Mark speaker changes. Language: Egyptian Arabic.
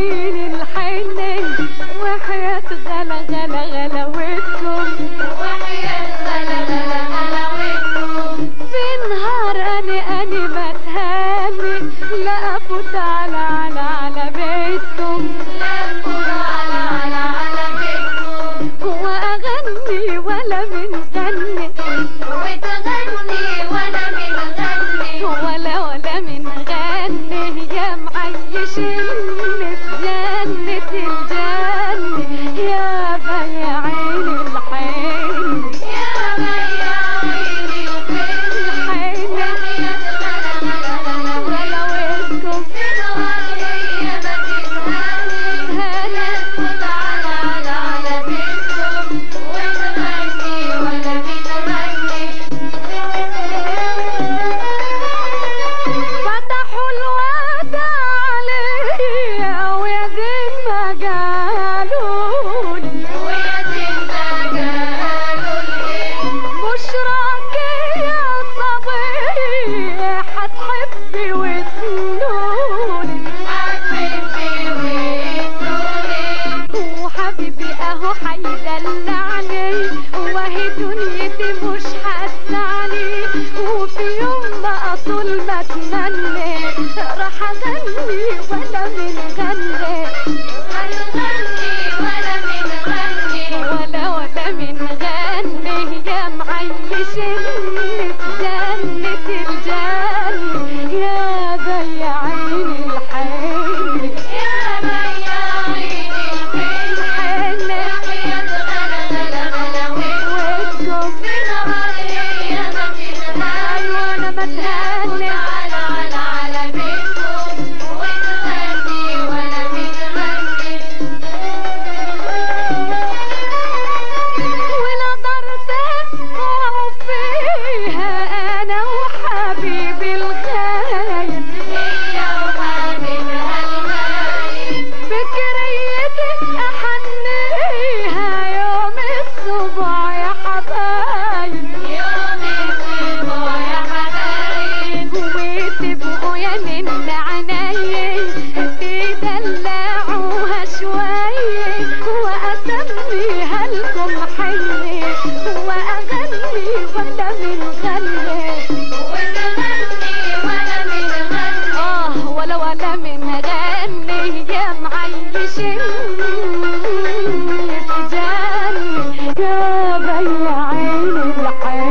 Speaker 1: عيني الحنين وحياة غلا غلا غلاوتكم في نهار اني اني بتهني لا افوت على على على بيتكم واغني ولا بنغني ولا ولا من غني يا معيشني في جنة الجنة يا بياعين الحين الحين ولا وينكم هلا فتحوا الواد عليا ويا دين ما قالولي بشراك يا صبي حتحبي وتنولي وحبيبي اهو حيدلعني وهي دنيتي مش هتزعلي وفي يوم ما اطول بتمنى راح اغني ولا من غني ولا ولا من غني يا معيشني في جنة الجنة يا بياعين الحين وينكم ايوه انا بتهنى ونظرت وفيها انا وحبيبي الغايب بكريتي احنيها يوم الصبح يا حبايب وتبقوا يا من عيني تدلعوها شوية واسميها لكم حني واغني ولا من غني اه ولا ولا من غني يا معيشني في جنة يا بياعين الحين